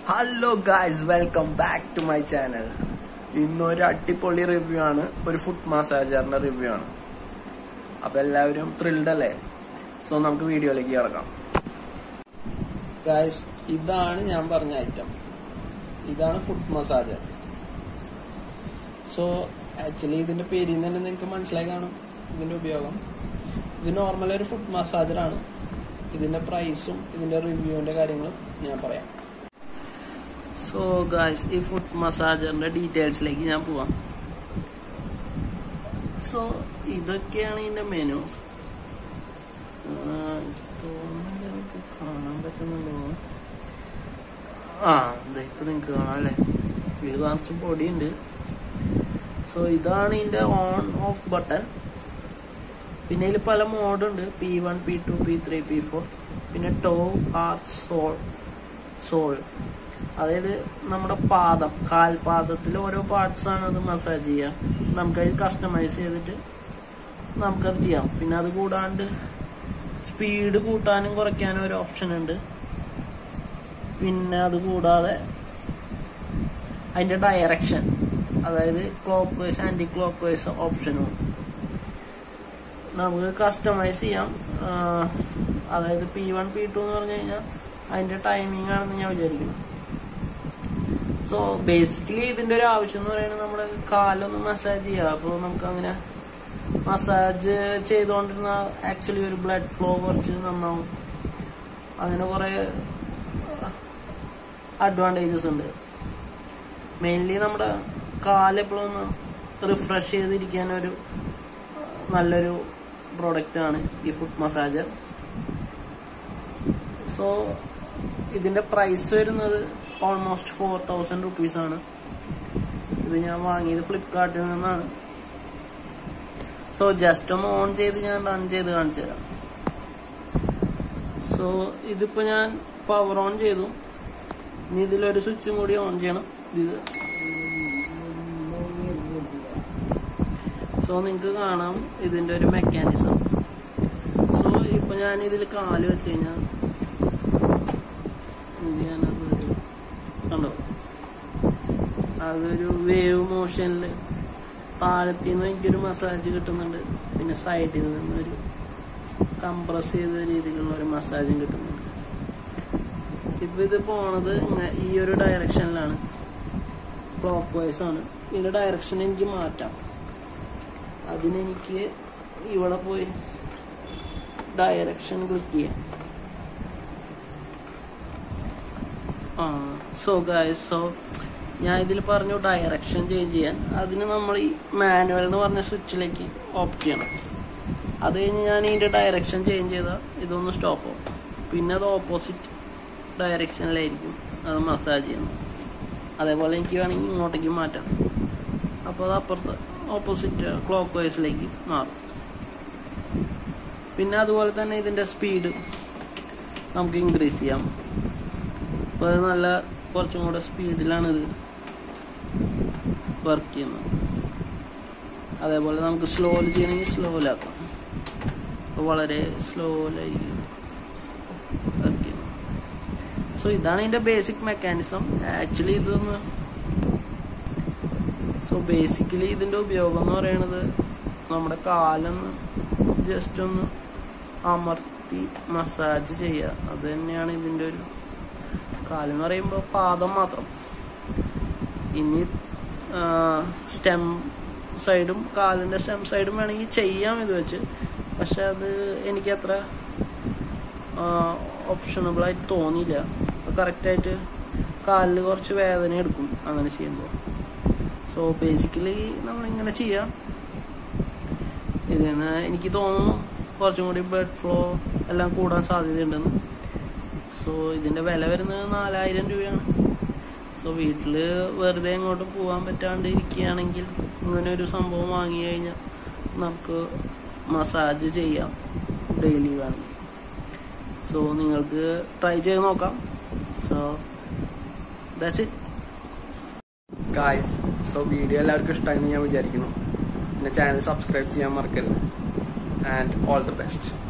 hello guys welcome back to my channel ഇന്നൊരു അടിപൊളി review ആണ് ഒരു ഫുഡ് മസാജറിന്റെ റിവ്യൂ ആണ് അപ്പൊ എല്ലാവരും ത്രിൽഡ് അല്ലേ സോ നമുക്ക് വീഡിയോയിലേക്ക് കിടക്കാം ഗായ്സ് ഇതാണ് ഞാൻ പറഞ്ഞ ഐറ്റം ഇതാണ് ഫുഡ് മസാജർ സോ ആക്ച്വലി ഇതിന്റെ പേരിൽ നിന്ന് തന്നെ നിങ്ങൾക്ക് മനസ്സിലായി കാണും ഇതിന്റെ ഉപയോഗം ഇത് നോർമൽ ഒരു ഫുഡ് മസാജറാണ് ഇതിന്റെ പ്രൈസും ഇതിന്റെ റിവ്യൂവിന്റെ കാര്യങ്ങളും ഞാൻ പറയാം സോ ഗായ്സ് ഈ ഫുഡ് മസാജറിന്റെ ഡീറ്റെയിൽസിലേക്ക് ഞാൻ പോവാം സോ ഇതൊക്കെയാണ് ഇതിന്റെ മെനു തോന്നുന്നില്ല എനിക്ക് കാണാൻ പറ്റുന്നുണ്ടോ ആ ദേ ഇപ്പൊ നിങ്ങൾക്ക് കാണാം അല്ലേ ഇത് കുറച്ച് പൊടിയുണ്ട് സോ ഇതാണ് ഇതിന്റെ ഓൺ ഓഫ് ബട്ടൺ പിന്നെ ഇതിൽ പല മോഡുണ്ട് P one P two P three P four പിന്നെ ടോ ആർച്ച് സോൾ സോൾ അതായത് നമ്മുടെ പാദം കാൽപാദത്തിൽ ഓരോ പാർട്സ് ആണ് അത് മസാജ് ചെയ്യുക നമുക്കത് കസ്റ്റമൈസ് ചെയ്തിട്ട് നമുക്കത് ചെയ്യാം പിന്നെ അത് കൂടാണ്ട് സ്പീഡ് കൂട്ടാനും കുറയ്ക്കാനും ഒരു ഓപ്ഷൻ ഉണ്ട് പിന്നെ അത് കൂടാതെ അതിന്റെ ഡയറക്ഷൻ അതായത് clockwise anti clockwise ഓപ്ഷനും നമുക്ക് കസ്റ്റമൈസ് ചെയ്യാം അതായത് പി വൺ പി ടു എന്ന് പറഞ്ഞു കഴിഞ്ഞാൽ അതിന്റെ ടൈമിംഗ് ആണെന്ന് ഞാൻ വിചാരിക്കുന്നു സോ ബേസിക്കലി ഇതിന്റെ ഒരു ആവശ്യം എന്ന് പറയുന്നത് നമ്മുടെ കാലൊന്ന് മസാജ് ചെയ്യുക അപ്പോൾ നമുക്ക് അങ്ങനെ മസാജ് ചെയ്തുകൊണ്ടിരുന്ന ആക്ച്വലി ഒരു ബ്ലഡ് ഫ്ലോ കുറച്ച് നന്നാവും അങ്ങനെ കുറെ അഡ്വാൻറ്റേജസ് ഉണ്ട് മെയിൻലി നമ്മുടെ കാലെപ്പോഴും ഒന്ന് റിഫ്രഷ് ചെയ്തിരിക്കാൻ ഒരു നല്ലൊരു പ്രോഡക്റ്റ് ആണ് ഈ ഫുഡ് മസാജർ സോ ഇതിന്റെ പ്രൈസ് വരുന്നത് ഓൾമോസ്റ്റ് ഫോർ തൗസൻഡ് റുപ്പീസ് ആണ് ഇത് ഞാൻ വാങ്ങിയത് ഫ്ലിപ്കാർട്ടിൽ നിന്നാണ് സോ ജസ്റ്റ് ഒന്ന് ഓൺ ചെയ്ത് ഞാൻ റൺ ചെയ്ത് കാണിച്ചു തരാം സോ ഇതിപ്പോ ഞാൻ പവർ ഓൺ ചെയ്തു ഇനി ഇതിലൊരു സ്വിച്ചും കൂടി ഓൺ ചെയ്യണം ഇത് സോ നിങ്ങൾക്ക് കാണാം ഇതിന്റെ ഒരു മെക്കാനിസം സോ ഇപ്പൊ ഞാൻ ഇതിൽ കാല് വെച്ച് കഴിഞ്ഞാൽ ഞാനതൊരു കണ്ടോ അതൊരു വേവ് മോഷനിൽ താഴത്തിന്ന് എനിക്കൊരു മസാജ് കിട്ടുന്നുണ്ട് പിന്നെ സൈഡിൽ നിന്നൊരു കംപ്രസ് ചെയ്ത രീതിയിലുള്ള ഒരു മസാജും കിട്ടുന്നുണ്ട് ഇപ്പൊ ഇത് പോണത് ഈ ഒരു ഡയറക്ഷനിലാണ് ക്ലോക്ക് വൈസ് ആണ് ഇതിന്റെ ഡയറക്ഷൻ എനിക്ക് മാറ്റാം അതിനെനിക്ക് ഇവിടെ പോയി ഡയറക്ഷൻ ക്ലിക്ക് ചെയ്യാം ആ സോ ഗായ്സ് സോ ഞാൻ ഇതിൽ പറഞ്ഞു ഡയറക്ഷൻ ചേഞ്ച് ചെയ്യാൻ അതിന് നമ്മൾ ഈ മാനുവൽ എന്ന് പറഞ്ഞ സ്വിച്ചിലേക്ക് ഓപ്റ്റ് ചെയ്യണം അത് കഴിഞ്ഞ് ഞാൻ ഇതിന്റെ ഡയറക്ഷൻ ചേഞ്ച് ചെയ്താൽ ഇതൊന്ന് സ്റ്റോപ്പ് ആവും പിന്നെ അത് ഓപ്പോസിറ്റ് ഡയറക്ഷനിലായിരിക്കും അത് മസാജ് ചെയ്യുന്നത് അതേപോലെ എനിക്ക് വേണമെങ്കിൽ ഇങ്ങോട്ടേക്ക് മാറ്റാം അപ്പോൾ അത് അപ്പുറത്ത് ഓപ്പോസിറ്റ് ക്ലോക്ക് വൈസിലേക്ക് മാറും പിന്നെ അതുപോലെ തന്നെ ഇതിന്റെ സ്പീഡ് നമുക്ക് ഇൻക്രീസ് ചെയ്യാം അപ്പോൾ അത് നല്ല കുറച്ചും കൂടെ സ്പീഡിലാണ് ഇത് വർക്ക് ചെയ്യുന്നത് അതേപോലെ നമുക്ക് സ്ലോയിൽ ചെയ്യണമെങ്കിൽ സ്ലോയിലാക്കാം അപ്പോൾ വളരെ സ്ലോയിലായി വർക്ക് ചെയ്യുന്നു സോ ഇതാണ് ഇതിന്റെ ബേസിക് മെക്കാനിസം ആക്ച്വലി ഇതൊന്ന് സോ ബേസിക്കലി ഇതിന്റെ ഉപയോഗം എന്ന് പറയുന്നത് നമ്മുടെ കാലൊന്ന് ജസ്റ്റ് ഒന്ന് അമർത്തി മസാജ് ചെയ്യുക അത് തന്നെയാണ് ഇതിന്റെ ഒരു കാലെന്ന് പറയുമ്പോൾ പാദം മാത്രം ഇനി സ്റ്റെം സൈഡും കാലിന്റെ സ്റ്റെം സൈഡും വേണമെങ്കിൽ ചെയ്യാം ഇത് വെച്ച് പക്ഷെ അത് എനിക്ക് അത്ര ഓപ്ഷണബിൾ ആയിട്ട് തോന്നിയില്ല കറക്റ്റായിട്ട് കാലിൽ കുറച്ച് വേദന എടുക്കും അങ്ങനെ ചെയ്യുമ്പോൾ സോ ബേസിക്കലി നമ്മളിങ്ങനെ ചെയ്യാം ഇതിന് എനിക്ക് തോന്നുന്നു കുറച്ചും കൂടി ബ്ലഡ് ഫ്ലോ എല്ലാം കൂടാൻ സാധ്യതയുണ്ടെന്ന് സോ ഇതിന്റെ വില വരുന്നത് നാലായിരം രൂപയാണ് സോ വീട്ടിൽ വെറുതെ എങ്ങോട്ടും പോകാൻ പറ്റാണ്ട് ഇരിക്കുകയാണെങ്കിൽ ഇങ്ങനെ ഒരു സംഭവം വാങ്ങി കഴിഞ്ഞാൽ നമുക്ക് മസാജ് ചെയ്യാം ഡെയിലി വേണമെങ്കിൽ സോ നിങ്ങൾക്ക് ട്രൈ ചെയ്ത് നോക്കാം so that's it guys so video എല്ലാവർക്കും ഇഷ്ടമായെന്ന് ഞാൻ വിചാരിക്കുന്നു പിന്നെ ചാനൽ സബ്സ്ക്രൈബ് ചെയ്യാൻ മറക്കരുത് ആൻഡ് ഓൾ ദി ബെസ്റ്റ്